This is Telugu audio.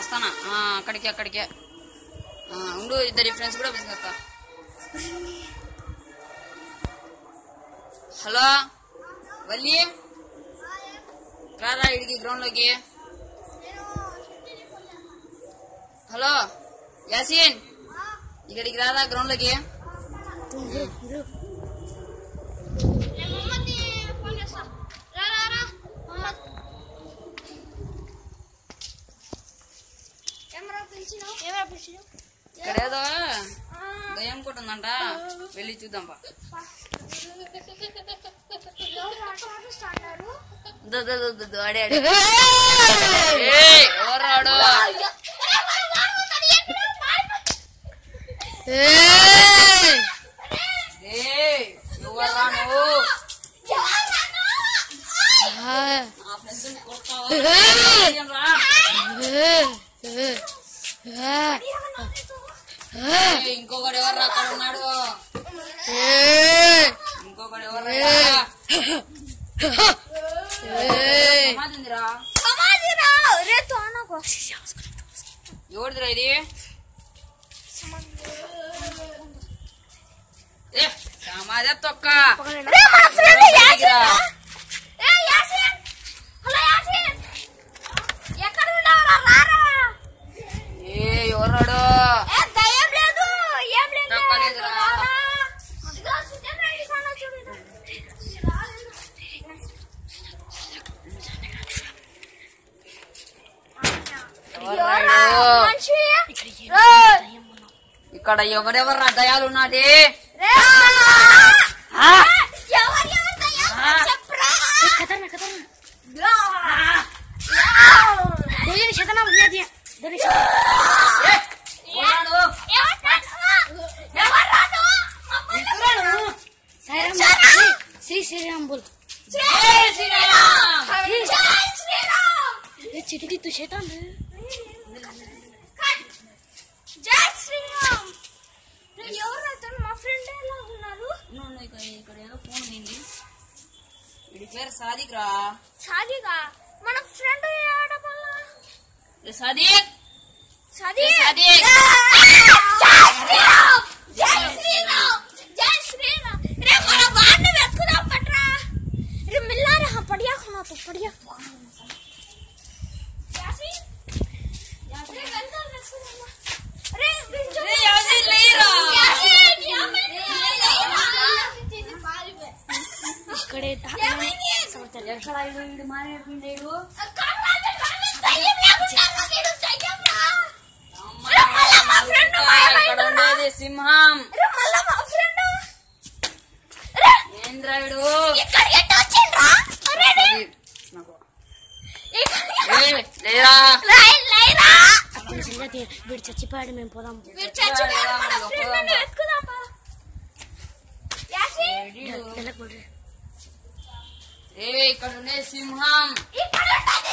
వస్తానా ఆ, అక్కడికి అక్కడికే ఆ, ఉండు ఇద్దరి ఫ్రెండ్స్ కూడా పిలుచుకొస్తా హలో వల్లి రారా ఇడికి గ్రౌండ్ లోకి హలో యాసీన్ ఇక్కడికి రారా గ్రౌండ్ లోకి ఇక్కడ ఏదో దయ్యం కూడా ఉందంట వెళ్ళి చూద్దాం పా దు, దు, దు, దు, దు, ఆడే, ఆడే. ఏయ్, ఎవరు రాడు ఏయ్, ఎవరు రా నువ్వు నా ఫ్రెండ్స్ ని కొడతావా? దయ్యం రా. ఏయ్, ఇంకొకడు ఎవరు రా అక్కడ ఉన్నాడు ఇంకొకడు ఎవరు రా సమాధి ఉందిరా ఎవరిదిరా ఇది ఏ సమాధి తొక్క ఎవరిదిరా? ఏ ఎవరాడు ఇక్కడ ఎవరెవరు దయాలు ఉన్నది శ్రీ శ్రీరామ్ बोल ये चिटकी तू शैतान है జై శ్రీరామ్ ఎవరు అతను మా ఫ్రెండ్ ఎలా ఉన్నారు ఇక్కడ ఏదో ఫోన్ ఉంది వీడి పేరు సాదిక్ రా సాదిగా మన ఫ్రెండ్ ఆడపల్ల ఏ సాదిక్ సాది ఏ సాదిక్ జై శ్రీరామ్ జై శ్రీరామ్ జై శ్రీరామ్ రే మన వాడిని వెతుకుదాం పట్రా రే మిల్లా రే हाँ पढ़िया खाना तो पढ़िया यासीन रे गंदा वेతుకుదాం రే బించు రే యాసిన్ లేరా యాसीन ఏమైంది చేసి పారిపో इकडे ఏమైంది ఎక్కడ ఇడు వీడు మానేడుకుంటే ఇడు కర్రాజు కానీ దయ్యం లేకుండా నేను దయ్యం రా అమ్మ, రే మళ్ళా మా ఫ్రెండ్ ఇక్కడ ఉండేది సింహం రే మళ్ళా మా ఫ్రెండ్ రే ఏంద్రాయుడు ఇక్కడ ఎట్ట వచ్చిండ్రా అరే రే నాకు ఇక్కడ ఏ, లేరా లై లైరా అప్పుడు సంగతి వీడు చచ్చిపోయాడు మేము పోదాం మీరు చచ్చిపోయారు మన ఫ్రెండ్ ని వెతుకుదామా యాసి వెళ్ళకూడదు ఏ ఇక్కడ ఉండే సింహం ఇక్కడ ఉంటా